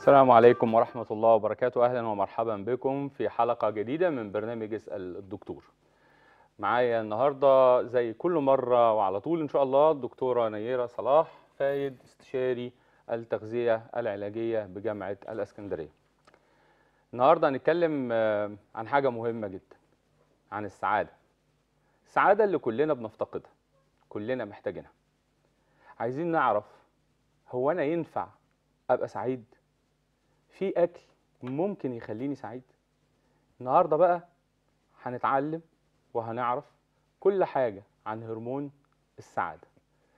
السلام عليكم ورحمة الله وبركاته أهلا ومرحبا بكم في حلقة جديدة من برنامج اسأل الدكتور معايا النهاردة زي كل مرة وعلى طول إن شاء الله الدكتورة نيرة صلاح فايد استشاري التغذية العلاجية بجامعة الأسكندرية النهاردة هنتكلم آه، عن حاجة مهمة جدا عن السعادة السعادة اللي كلنا بنفتقدها كلنا محتاجينها عايزين نعرف هو أنا ينفع أبقى سعيد في اكل ممكن يخليني سعيد النهارده بقى هنتعلم وهنعرف كل حاجه عن هرمون السعاده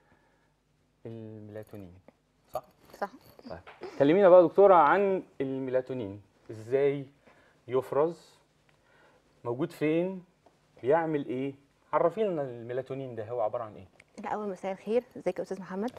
الميلاتونين صح صح طيب كلمينا بقى دكتوره عن الميلاتونين ازاي يفرز موجود فين بيعمل ايه عرفينا الميلاتونين ده هو عباره عن ايه الأول مساء الخير ازيك يا أستاذ محمد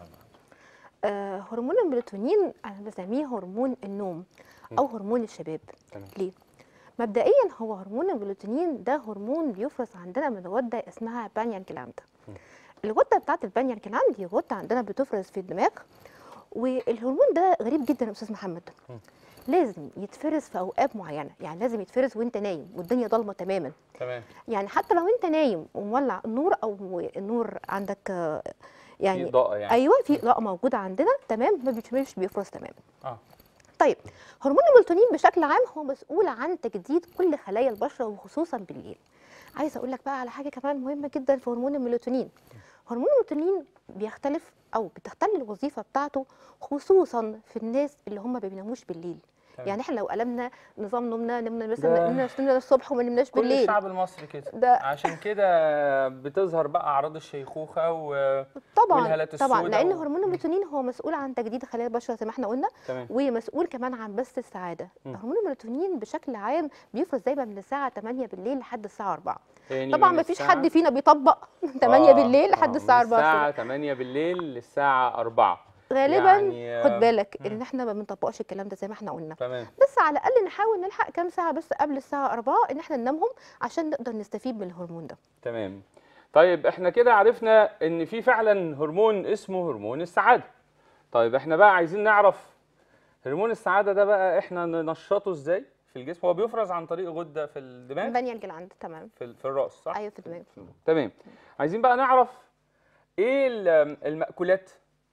آه هرمون الميلاتونين أنا بسميه هرمون النوم أو هرمون الشباب تمام ليه؟ مبدئيا هو هرمون الميلاتونين ده هرمون بيفرز عندنا من غدة اسمها بانيان جلاند م. الغدة بتاعت البانيان جلاند دي غدة عندنا بتفرز في الدماغ والهرمون ده غريب جدا يا أستاذ محمد م. لازم يتفرز في أوقات معينة يعني لازم يتفرز وانت نايم والدنيا ضلمة تماما تمام يعني حتى لو انت نايم ومولع النور او النور عندك آه، في يعني اضاءه يعني ايوه في اضاءه موجوده عندنا تمام ما بيتمش بيفرز تماما اه طيب هرمون الميلاتونين بشكل عام هو مسؤول عن تجديد كل خلايا البشره وخصوصا بالليل عايزه اقول لك بقى على حاجه كمان مهمه جدا في هرمون الميلاتونين هرمون الميلاتونين بيختلف او بتختل الوظيفه بتاعته خصوصا في الناس اللي هم ما بيناموش بالليل تمام. يعني احنا لو قلبنا نظام نومنا نمنا ده مثلا نمنا نمنا الصبح وما نمناش كل بالليل الشعب المصري كده ده عشان كده بتظهر بقى اعراض الشيخوخه و طبعا والهالات طبعا السوداء لان و- هرمون الميلاتونين هو مسؤول عن تجديد خلايا البشره زي ما احنا قلنا تمام ومسؤول كمان عن بث السعاده مم. هرمون الميلاتونين بشكل عام بيفرز دايما من الساعه 8 بالليل لحد الساعه 4 يعني طبعا من ما فيش الساعة- حد فينا بيطبق 8 آه، بالليل لحد آه، الساعه من 4 الساعه الصبح 8 بالليل للساعه 4 غالبا يعني خد آه، بالك مم. ان احنا ما بنطبقش الكلام ده زي ما احنا قلنا تمام بس على الاقل نحاول نلحق كام ساعه بس قبل الساعه 4 ان احنا ننامهم عشان نقدر نستفيد من الهرمون ده تمام طيب احنا كده عرفنا ان في فعلا هرمون اسمه هرمون السعاده طيب احنا بقى عايزين نعرف هرمون السعاده ده بقى احنا ننشطه ازاي في الجسم هو بيفرز عن طريق غده في الدماغ بني الجلاند تمام في, ال- في الراس صح ايوه في الدماغ تمام عايزين بقى نعرف ايه ال- المأكولات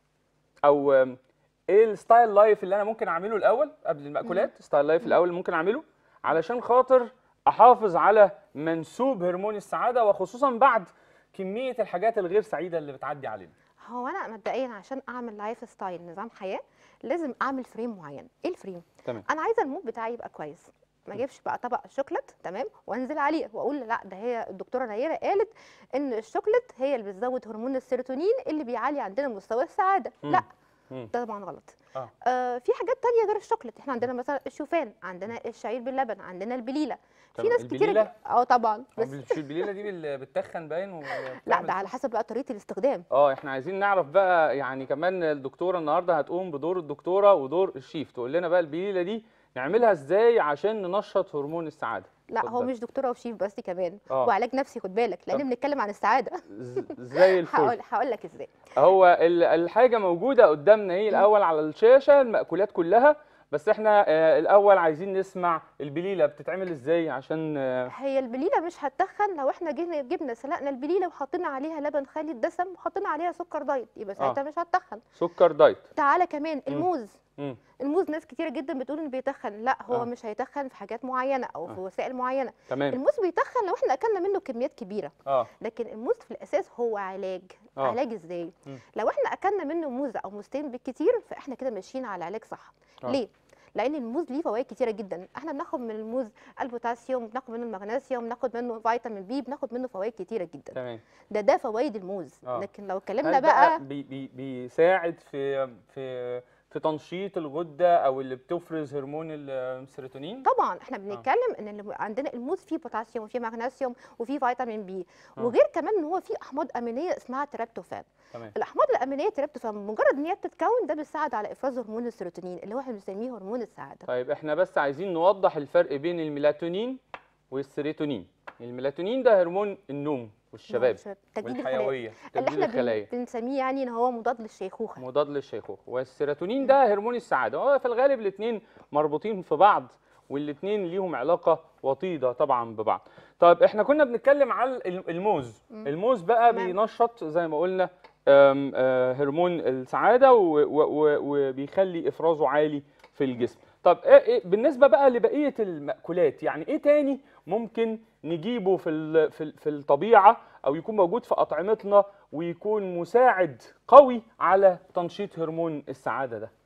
او ايه الستايل لايف اللي انا ممكن اعمله الاول قبل المأكولات ستايل لايف الاول اللي ممكن اعمله علشان خاطر احافظ على منسوب هرمون السعاده وخصوصا بعد كميه الحاجات الغير سعيده اللي بتعدي علينا هو انا مبدئيا عشان اعمل لايف ستايل نظام حياه لازم اعمل فريم معين ايه الفريم تمام انا عايزه المود بتاعي يبقى كويس ما اجيبش بقى طبق شوكليت تمام وانزل عليه واقول لا ده هي الدكتوره نيره قالت ان الشوكليت هي اللي بتزود هرمون السيروتونين اللي بيعلي عندنا مستوى السعاده مم. لا مم. ده طبعا غلط آه. آه في حاجات تانية غير الشوكليت احنا عندنا مثلا الشوفان عندنا الشعير باللبن عندنا البليله في تمام. ناس كتير البليلة؟ اه طبعا بس بس البليله دي بال- بتتخن باين و- لا وبتعمل ده على حسب بقى طريقه الاستخدام اه احنا عايزين نعرف بقى يعني كمان الدكتوره النهارده هتقوم بدور الدكتوره ودور الشيف تقول لنا بقى البليله دي نعملها ازاي عشان ننشط هرمون السعاده لا هو اتفضل. مش دكتوره وشيف بس كمان آه. وعلاج نفسي خد بالك لان طب. بنتكلم عن السعاده ز- زي الفل هقول هقول لك ازاي هو ال- الحاجه موجوده قدامنا ايه الاول على الشاشه المأكولات كلها بس احنا آه، الاول عايزين نسمع البليله بتتعمل ازاي عشان آه، هي البليله مش هتخن لو احنا جينا جبنا سلقنا البليله وحطينا عليها لبن خالي الدسم وحطينا عليها سكر دايت يبقى ساعتها مش هتخن سكر دايت تعالى كمان الموز مم. الموز ناس كتيره جدا بتقول انه بيتخن لا هو آه. مش هيتخن في حاجات معينه او في وسائل معينه تمام الموز بيتخن لو احنا اكلنا منه كميات كبيره اه لكن الموز في الاساس هو علاج آه. علاج ازاي مم. لو احنا اكلنا منه موزه او موزتين بالكتير فاحنا كده ماشيين على علاج صح آه. ليه لان الموز ليه فوائد كتيره جدا احنا بناخد من الموز البوتاسيوم بناخد منه المغنيسيوم بناخد منه فيتامين بي بناخد منه فوائد كتيره جدا تمام ده ده فوائد الموز آه. لكن لو اتكلمنا هل بقى بي بي بيساعد في في في تنشيط الغده او اللي بتفرز هرمون السيروتونين طبعا احنا بنتكلم ان اللي عندنا الموز فيه بوتاسيوم وفيه مغنيسيوم وفيه فيتامين بي آه. وغير كمان ان هو فيه احماض امينيه اسمها تريبتوفان تمام الاحماض الامينيه تريبتوفان مجرد ان هي بتتكون ده بيساعد على افراز هرمون السيروتونين اللي هو احنا بنسميه هرمون السعاده طيب احنا بس عايزين نوضح الفرق بين الميلاتونين والسيروتونين الميلاتونين ده هرمون النوم والشباب تجديد الخلايا والحيويه اللي تجديد احنا الخلايا بن- بنسميه يعني ان هو مضاد للشيخوخه مضاد للشيخوخه والسيروتونين ده هرمون السعاده هو في الغالب الاثنين مربوطين في بعض والاثنين ليهم علاقه وطيده طبعا ببعض طيب احنا كنا بنتكلم على ال- الموز مم. الموز بقى تمام. بينشط زي ما قلنا آم، آه، هرمون السعاده و- و- و- وبيخلي افرازه عالي في الجسم طب إيه إيه بالنسبه بقى لبقيه المأكولات يعني ايه تاني ممكن نجيبه في ال- في ال- في الطبيعه او يكون موجود في اطعمتنا ويكون مساعد قوي على تنشيط هرمون السعاده ده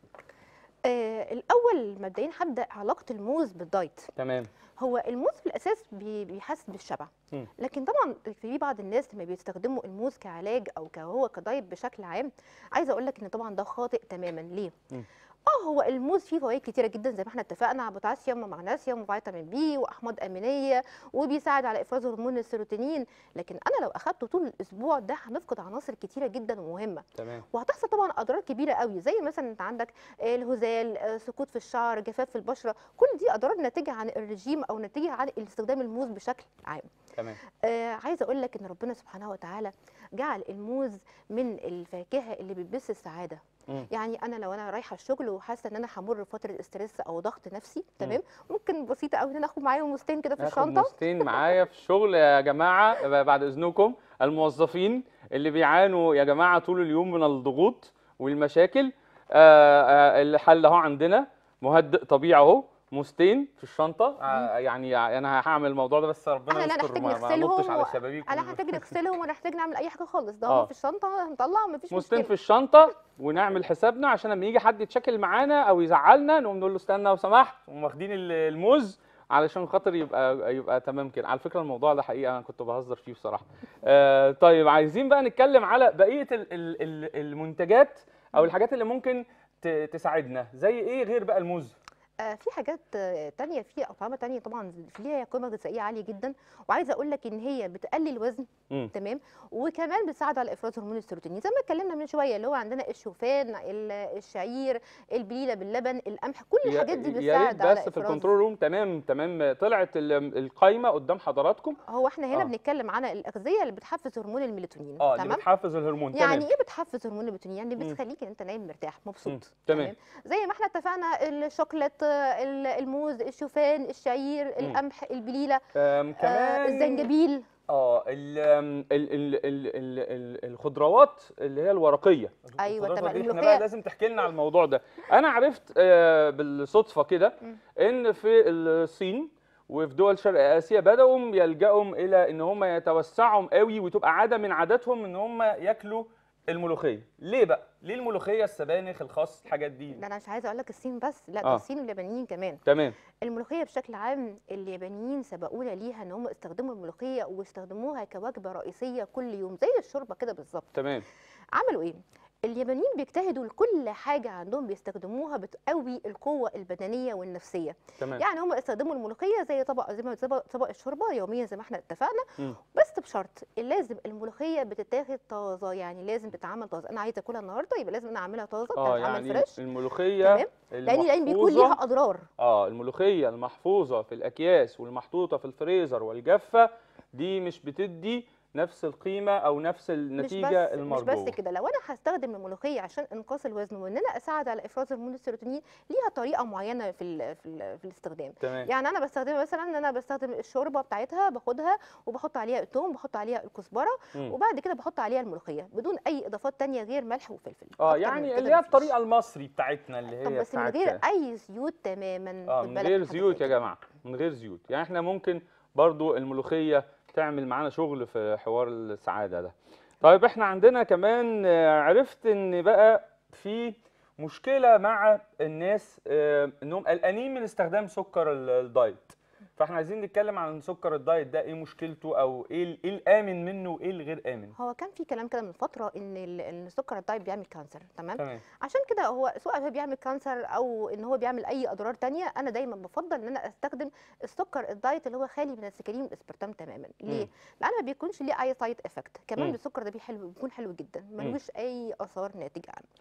آه الاول مبدئيا هبدا علاقه الموز بالدايت تمام هو الموز في الاساس بي- بيحسس بالشبع مم. لكن طبعا في بعض الناس لما بيستخدموا الموز كعلاج او كهو كدايت بشكل عام عايزه اقول لك ان طبعا ده خاطئ تماما ليه مم. اه هو الموز فيه فوائد كتيره جدا زي ما احنا اتفقنا بوتاسيوم ومغنيسيوم وفيتامين بي واحماض امينيه وبيساعد على افراز هرمون السيروتونين لكن انا لو اخدته طول الاسبوع ده هنفقد عناصر كتيره جدا ومهمه تمام وهتحصل طبعا اضرار كبيره قوي زي مثلا انت عندك الهزال آه، سقوط في الشعر جفاف في البشره كل دي اضرار ناتجه عن الرجيم او ناتجه عن استخدام الموز بشكل عام تمام آه عايزه اقول لك ان ربنا سبحانه وتعالى جعل الموز من الفاكهه اللي بتبث السعاده مم. يعني انا لو انا رايحه الشغل وحاسه ان انا همر بفتره استرس او ضغط نفسي تمام ممكن بسيطه قوي ان انا اخد معايا موزتين كده في ناخد الشنطه موزتين معايا في الشغل يا جماعه بعد اذنكم الموظفين اللي بيعانوا يا جماعه طول اليوم من الضغوط والمشاكل آه، آه، الحل اهو عندنا مهدئ طبيعي اهو موزتين في الشنطه آه، يعني انا هعمل الموضوع ده بس ربنا احنا لا يستر نحتاج ما ما نغسلهم نطش على و- الشبابيك انا هحتاج نغسلهم ولا هحتاج نعمل اي حاجه خالص ده آه. هو في الشنطه هنطلع مفيش موزتين مشكله في الشنطه ونعمل حسابنا عشان لما يجي حد يتشكل معانا او يزعلنا نقوم نقول له استنى لو سمحت واخدين ال- الموز علشان خاطر يبقى يبقى تمام كده على فكره الموضوع ده حقيقه انا كنت بهزر فيه بصراحه آه طيب عايزين بقى نتكلم على بقيه ال ال ال المنتجات او الحاجات اللي ممكن ت- تساعدنا زي ايه غير بقى الموز آه، في حاجات آه، تانية في أطعمة تانية طبعا ليها قيمة غذائية عالية جدا وعايزة أقول لك إن هي بتقلل الوزن مم. تمام وكمان بتساعد على إفراز هرمون السيروتونين زي ما اتكلمنا من شوية اللي هو عندنا الشوفان ال- الشعير البليلة باللبن القمح كل يا- الحاجات دي يا ريت بتساعد على بس في إفراز الكنترول روم تمام تمام طلعت ال- القايمه قدام حضراتكم هو احنا هنا آه. بنتكلم عن الأغذية اللي بتحفز هرمون الميلاتونين اه اللي تمام بتحفز الهرمون يعني تمام ايه بتحفز هرمون الميلاتونين يعني مم. بتخليك ان انت نايم مرتاح مبسوط مم. تمام زي ما احنا اتفقنا الشوكليت آه، ال- الموز الشوفان الشعير القمح البليله آم، آه، كمان الزنجبيل اه ال ال ال ال ال ال الخضروات اللي هي الورقيه أيوة، الخضروات تمام. دي احنا الملوخية. بقى لازم تحكي لنا على الموضوع ده انا عرفت آه، بالصدفه كده مم. ان في الصين وفي دول شرق اسيا بداوا يلجأوا الى ان هم يتوسعوا قوي وتبقى عاده من عاداتهم ان هم ياكلوا الملوخيه ليه بقى ليه الملوخيه السبانخ الخاص الحاجات دي ده انا مش عايزه اقول لك الصين بس لا آه. ده الصين واليابانيين كمان تمام الملوخيه بشكل عام اليابانيين سبقونا ليها ان هم استخدموا الملوخيه واستخدموها كوجبه رئيسيه كل يوم زي الشوربه كده بالظبط تمام عملوا ايه اليابانيين بيجتهدوا لكل حاجه عندهم بيستخدموها بتقوي القوه البدنيه والنفسيه تمام يعني هم استخدموا الملوخيه زي طبق زي ما طبق, طبق الشوربه يوميا زي ما احنا اتفقنا مم. بس بشرط لازم الملوخيه بتتاخد طازه يعني لازم تتعمل طازه انا عايزه اكلها النهارده يبقى لازم انا اعملها طازه اه تتعمل يعني فريش الملوخيه تمام لان لان بيكون المحفوظة- ليها اضرار اه الملوخيه المحفوظه في الاكياس والمحطوطه في الفريزر والجافه دي مش بتدي نفس القيمه او نفس مش النتيجه بس مش المرجوه بس كده لو انا هستخدم الملوخيه عشان انقاص الوزن وان انا اساعد على افراز هرمون السيروتونين ليها طريقه معينه في ال في, ال في الاستخدام تمام يعني انا بستخدمها مثلا ان انا بستخدم الشوربه بتاعتها باخدها وبحط عليها الثوم بحط عليها الكزبره مم. وبعد كده بحط عليها الملوخيه بدون اي اضافات تانية غير ملح وفلفل اه أكتر من يعني كده اللي هي مفيش. الطريقه المصري بتاعتنا اللي طب هي بس من بتاعت غير اي زيوت تماما اه خد من بالك غير حاجة زيوت زي يا كده. جماعه من غير زيوت يعني احنا ممكن برضو الملوخيه تعمل معانا شغل في حوار السعاده ده طيب احنا عندنا كمان آه، عرفت ان بقى في مشكله مع الناس آه، انهم قلقانين من استخدام سكر ال- الدايت فاحنا عايزين نتكلم عن سكر الدايت ده ايه مشكلته او ايه ال- ايه الامن منه وايه الغير امن هو كان في كلام كده من فتره ان ال- إن السكر الدايت بيعمل كانسر تمام تمام عشان كده هو سواء هو بيعمل كانسر او ان هو بيعمل اي اضرار تانية انا دايما بفضل ان انا استخدم السكر الدايت اللي هو خالي من السكرين والاسبرتام تماما ليه مم. لان ما بيكونش ليه اي سايد افكت كمان مم. السكر ده بيحلو بيكون حلو جدا ملوش اي اثار ناتجه عنه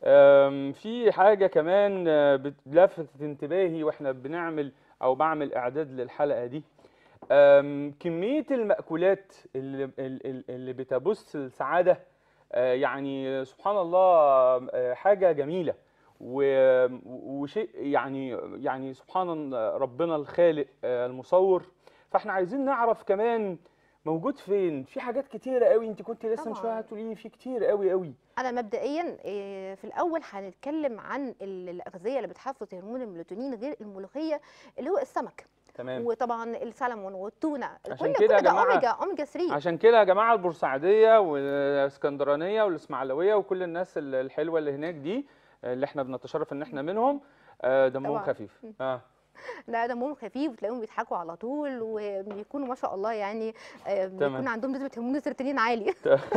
أم، في حاجة كمان آه، بت- لفتت انتباهي واحنا بنعمل او بعمل اعداد للحلقة دي أم، كميه المأكولات اللي اللي اللي بتبث السعاده آه، يعني سبحان الله آه، حاجه جميله و- وشيء يعني يعني سبحان ربنا الخالق آه، المصور فاحنا عايزين نعرف كمان موجود فين في حاجات كتيره قوي انت كنت لسه من طبعاً. شويه هتقولي لي في كتير قوي قوي انا مبدئيا إيه، في الاول هنتكلم عن ال- الاغذيه اللي بتحفز هرمون الميلاتونين غير الملوخيه اللي هو السمك تمام وطبعا السلمون والتونه عشان كل كده يا كل ده جماعة- اوميجا اوميجا 3 عشان كده يا جماعه البورسعيديه والاسكندرانيه والاسماعيلويه وكل الناس ال- الحلوه اللي هناك دي آه، اللي احنا بنتشرف ان احنا منهم آه، دمهم طبعاً. خفيف اه لا دمهم خفيف وتلاقيهم بيضحكوا على طول وبيكونوا ما شاء الله يعني آه، بيكون عندهم نسبه هرمون السيروتونين عاليه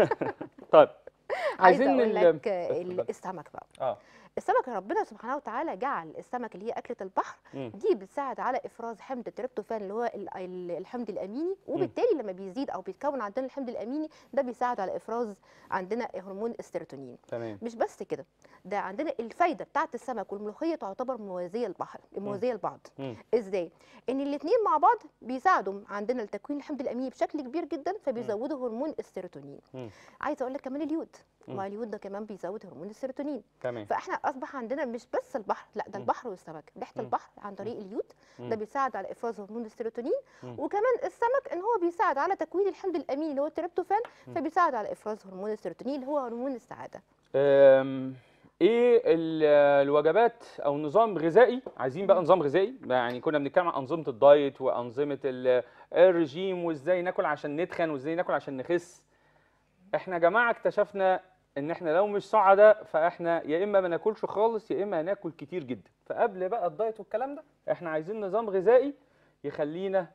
طيب عايزه عايزين اقول ال- لك آه، ال- اتفضل. السمك بقى اه السمك ربنا سبحانه وتعالى جعل السمك اللي هي اكله البحر مم. دي بتساعد على افراز حمض التريبتوفان اللي هو ال- ال- الحمض الاميني وبالتالي لما بيزيد او بيتكون عندنا الحمض الاميني ده بيساعد على افراز عندنا هرمون السيروتونين تمام مش بس كده ده عندنا الفايده بتاعت السمك والملوخيه تعتبر موازيه لبعض موازيه لبعض مم. ازاي ان الاثنين مع بعض بيساعدوا عندنا لتكوين الحمض الاميني بشكل كبير جدا فبيزودوا هرمون السيروتونين مم. عايزه اقول لك كمان اليود مم. ما اليود ده كمان بيزود هرمون السيروتونين تمام فاحنا اصبح عندنا مش بس البحر لا ده مم. البحر والسمك ريحه مم. البحر عن طريق اليود مم. ده بيساعد على افراز هرمون السيروتونين مم. وكمان السمك ان هو بيساعد على تكوين الحمض الاميني اللي هو التريبتوفان مم. فبيساعد على افراز هرمون السيروتونين اللي هو هرمون السعاده أم، ايه ال- الوجبات او نظام غذائي عايزين بقى نظام غذائي يعني كنا بنتكلم عن انظمه الدايت وانظمه ال- الرجيم وازاي ناكل عشان نتخن وازاي ناكل عشان نخس احنا يا جماعه اكتشفنا ان احنا لو مش سعداء فاحنا يا اما ما ناكلش خالص يا اما هناكل كتير جدا فقبل بقى الدايت والكلام ده احنا عايزين نظام غذائي يخلينا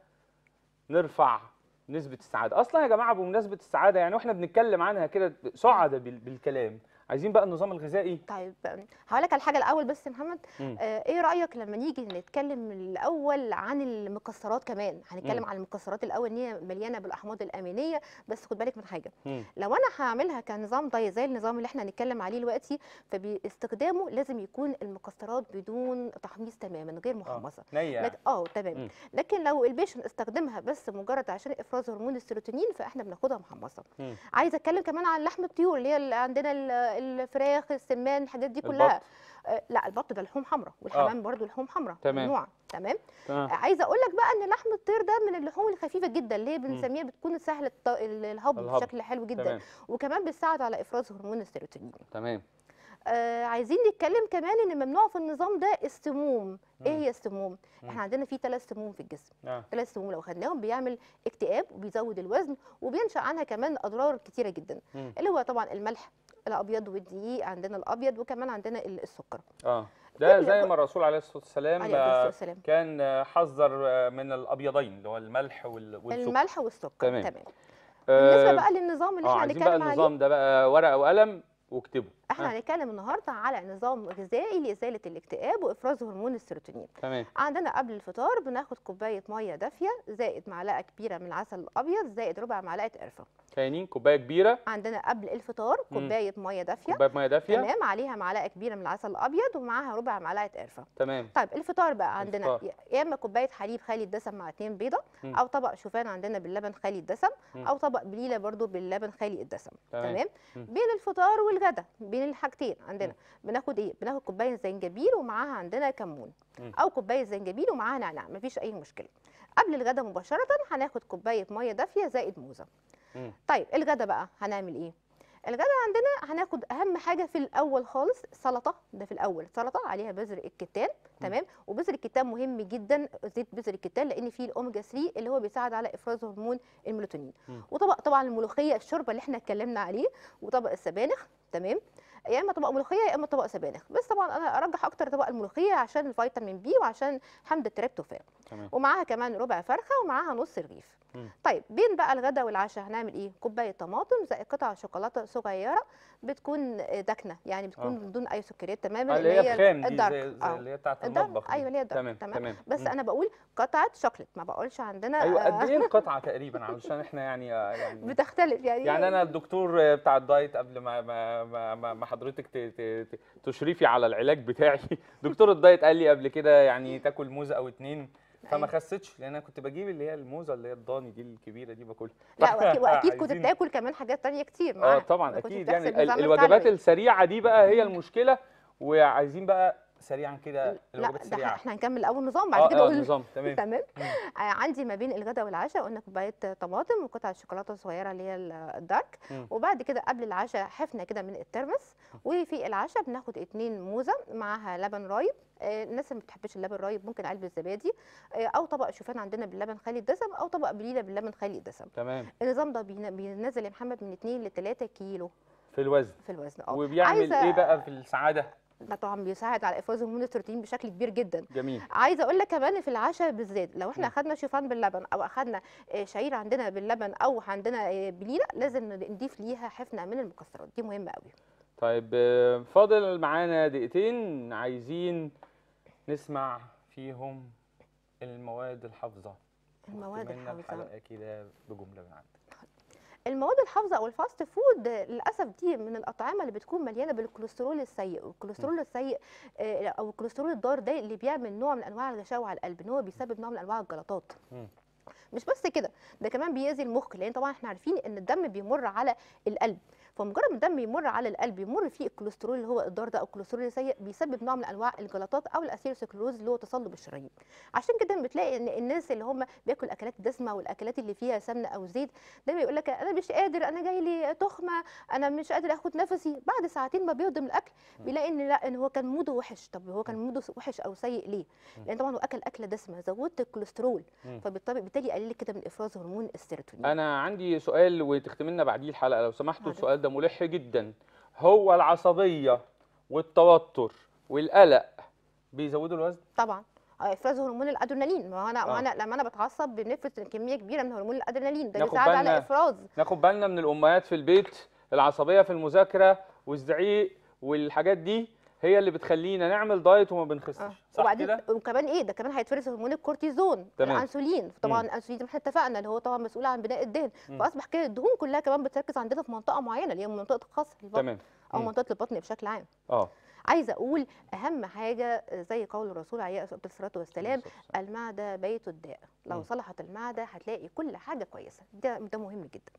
نرفع نسبة السعادة أصلا يا جماعة بمناسبة السعادة يعني واحنا بنتكلم عنها كده سعداء بال- بالكلام عايزين بقى النظام الغذائي طيب هقول لك على الحاجه الاول بس يا محمد مم. آه ايه رايك لما نيجي نتكلم الاول عن المكسرات كمان هنتكلم مم. عن المكسرات الاول ان هي مليانه بالاحماض الامينيه بس خد بالك من حاجه مم. لو انا هعملها كنظام دايت زي النظام اللي احنا هنتكلم عليه دلوقتي فباستخدامه لازم يكون المكسرات بدون تحميص تماما غير محمصه نية لك اه تمام مم. لكن لو البيشنت استخدمها بس مجرد عشان افراز هرمون السيروتونين فاحنا بناخدها محمصه مم. عايزه اتكلم كمان عن لحم الطيور اللي هي اللي عندنا ال- الفراخ السمان الحاجات دي كلها البط. آه لا البط ده لحوم حمراء والحمام برضو لحوم حمراء تمام. ممنوع تمام تمام عايزه اقول لك بقى ان لحم الطير ده من اللحوم الخفيفه جدا اللي هي بنسميها بتكون سهل الط- ال- الهضم الهضم. بشكل حلو جدا تمام وكمان بتساعد على افراز هرمون السيروتونين تمام آه عايزين نتكلم كمان ان ممنوع في النظام ده السموم ايه مم. هي السموم مم. احنا عندنا في ثلاث سموم في الجسم آه. ثلاث سموم لو خدناهم بيعمل اكتئاب وبيزود الوزن وبينشا عنها كمان اضرار كتيره جدا مم. اللي هو طبعا الملح الابيض والدقيق عندنا الابيض وكمان عندنا ال- السكر اه ده كل- زي ما الرسول عليه الصلاة والسلام عليه الصلاه آه، والسلام كان آه، حذر آه، من الأبيضين اللي هو الملح وال- والسكر الملح والسكر تمام. تمام آه، بالنسبه بقى للنظام اللي اه احنا عايزين بقى هنتكلم عليه النظام ده بقى ورقة وقلم واكتبه احنا آه. هنتكلم النهارده على نظام غذائي لازاله الاكتئاب وافراز هرمون السيروتونين تمام عندنا قبل الفطار بناخد كوبايه ميه دافيه زائد معلقه كبيره من العسل الابيض زائد ربع معلقه قرفه تاني كوباية كبيرة عندنا قبل الفطار مم. كوبايه ميه دافيه كوباية مية دافية تمام عليها معلقه كبيره من العسل الابيض ومعاها ربع معلقه قرفه تمام طيب الفطار بقى عندنا الفطار. يا- يا اما كوبايه حليب خالي الدسم مع اتنين بيضه مم. او طبق شوفان عندنا باللبن خالي الدسم مم. او طبق بليله برضو باللبن خالي الدسم تمام. تمام مم. بين الفطار والغدا بين الحاجتين عندنا بناخد ايه بناخد كوبايه زنجبيل ومعاها عندنا كمون مم. او كوبايه زنجبيل ومعاها نعناع مفيش اي مشكله قبل الغدا مباشره هناخد كوبايه ميه دافيه زائد موزه مم. طيب الغدا بقى هنعمل ايه الغدا عندنا هناخد اهم حاجه في الاول خالص سلطه ده في الاول سلطه عليها بذر الكتان تمام وبذر الكتان مهم جدا زيت بذر الكتان لان فيه الاوميجا 3 اللي هو بيساعد على افراز هرمون الميلاتونين مم. وطبق طبعا الملوخيه الشوربه اللي احنا اتكلمنا عليه وطبق السبانخ تمام يا اما طبق ملوخيه يا اما طبق سبانخ بس طبعا انا ارجح اكتر طبق الملوخيه عشان الفيتامين بي وعشان حمض التريبتوفان تمام ومعاها كمان ربع فرخه ومعاها نص رغيف مم. طيب بين بقى الغدا والعشاء هنعمل ايه كوبايه طماطم زائد قطع شوكولاته صغيره بتكون داكنه يعني بتكون آه. بدون اي سكريات تماما آه، اللي هي الخام دي الدارك. زي, زي آه. اللي هي بتاعت الدارك، المطبخ دي. ايوه اللي هي الدارك تمام تمام تمام بس مم. انا بقول قطعه شوكليت ما بقولش عندنا ايوه آه، قد ايه القطعه تقريبا علشان احنا يعني آه، يعني بتختلف يعني يعني انا الدكتور بتاع الدايت قبل ما ما ما, ما- ما حضرتك ت- ت- ت- تشرفي على العلاج بتاعي دكتور الدايت قال لي قبل كده يعني تاكل موزه او اتنين فما أيوة. خستش لان انا كنت بجيب اللي هي الموزه اللي هي الضاني دي الكبيره دي باكلها لا واكيد, وأكيد كنت عايزين- بتاكل كمان حاجات تانية كتير اه معاها طبعا ما كنتش اكيد بتحسب يعني ال- نظام الوجبات الكالوري. السريعه دي بقى هي المشكله وعايزين بقى سريعا كده لا الوجبات ده السريعه احنا هنكمل اول نظام اه بعد كده اه اقول النظام تمام تمام مم. آه، عندي ما بين الغداء والعشاء قلنا كوبايه طماطم وقطعه شوكولاته صغيره اللي هي ال- الدارك مم. وبعد كده قبل العشاء حفنه كده من الترمس وفي العشاء بناخد اتنين موزه معاها لبن رايب آه، الناس اللي ما بتحبش اللبن رايب ممكن علبه زبادي آه، او طبق شوفان عندنا باللبن خالي الدسم او طبق بليله باللبن خالي الدسم تمام النظام ده بين- بينزل يا محمد من 2 ل 3 كيلو في الوزن في الوزن اه وبيعمل عايزة- ايه بقى في السعاده ده طبعا بيساعد على افراز هرمون السيروتونين بشكل كبير جدا جميل عايزه اقول لك كمان في العشاء بالذات لو احنا مم. اخدنا شوفان باللبن او اخدنا آه، شعير عندنا باللبن او عندنا آه، بليله لازم نضيف ليها حفنه من المكسرات دي مهمه قوي طيب آه، فاضل معانا دقيقتين عايزين نسمع فيهم المواد الحافظه المواد واختم لنا الحافظه الحلقه كده بجمله من عندك المواد الحافظه او الفاست فود آه، للاسف دي من الاطعمه اللي بتكون مليانه بالكوليسترول السيء والكوليسترول السيء آه، او الكوليسترول الضار ده اللي بيعمل نوع من انواع الغشاوه على القلب ان هو بيسبب نوع من انواع الجلطات مم. مش بس كده ده كمان بيأذي المخ لان طبعا احنا عارفين ان الدم بيمر على القلب فمجرد ما الدم يمر على القلب يمر فيه الكوليسترول اللي هو الضار ده او الكوليسترول السيء بيسبب نوع من انواع الجلطات او الاسيروسكلوز اللي هو تصلب الشرايين عشان كده بتلاقي ان الناس اللي هم بياكل اكلات دسمه والاكلات اللي فيها سمنه او زيت دايما يقول لك انا مش قادر انا جاي لي تخمه انا مش قادر اخد نفسي بعد ساعتين ما بيهضم الاكل بيلاقي ان لا ان هو كان موده وحش طب هو كان موده وحش او سيء ليه لان طبعا هو اكل اكله دسمه زودت الكوليسترول مم. فبالتالي قلل لك كده من افراز هرمون السيروتونين انا عندي سؤال وتختم لنا بعديه الحلقه لو سمحتوا حاضر. السؤال ده ملح جدا هو العصبيه والتوتر والقلق بيزودوا الوزن طبعا آه، افراز هرمون الادرينالين ما هو انا ما آه. انا لما انا بتعصب بنفرز كميه كبيره من هرمون الادرينالين ده ناخد بيساعد على بالنا- افراز ناخد بالنا من الامهات في البيت العصبيه في المذاكره والزعيق والحاجات دي هي اللي بتخلينا نعمل دايت وما آه. بنخسش صح وبعدين كده وكمان ايه ده كمان هيتفرز هرمون الكورتيزون تمام. الانسولين طبعا الانسولين زي ما احنا اتفقنا اللي هو طبعا مسؤول عن بناء الدهن مم. فاصبح كده الدهون كلها كمان بتركز عندنا في منطقه معينه اللي هي منطقه الخصر البطن تمام او مم. منطقه البطن بشكل عام اه عايزه اقول اهم حاجه زي قول الرسول عليه الصلاه والسلام المعده بيت الداء مم. لو صلحت المعده هتلاقي كل حاجه كويسه ده ده مهم جدا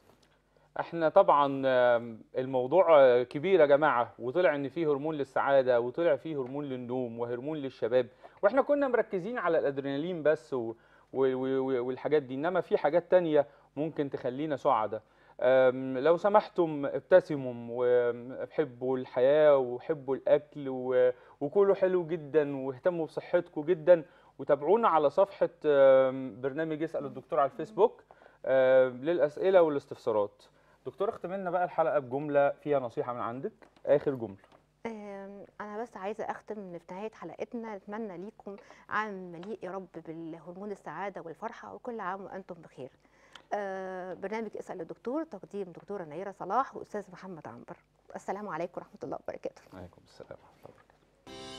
احنا طبعا آم، الموضوع آه، كبير يا جماعه وطلع ان فيه هرمون للسعاده وطلع فيه هرمون للنوم وهرمون للشباب واحنا كنا مركزين على الادرينالين بس و... و... و... والحاجات دي انما في حاجات تانية ممكن تخلينا سعداء آم، لو سمحتم ابتسموا وحبوا الحياه وحبوا الاكل و... وكلوا حلو جدا واهتموا بصحتكم جدا وتابعونا على صفحه آم، برنامج اسال الدكتور على الفيسبوك آم، للاسئله والاستفسارات دكتور اختم لنا بقى الحلقه بجمله فيها نصيحه من عندك اخر جمله آم، انا بس عايزه اختم في نهايه حلقتنا اتمنى ليكم عام مليء يا رب بالهرمون السعاده والفرحه وكل عام وانتم بخير آه، برنامج اسال الدكتور تقديم دكتوره نيره صلاح واستاذ محمد عنبر السلام عليكم ورحمه الله وبركاته عليكم السلام ورحمه الله وبركاته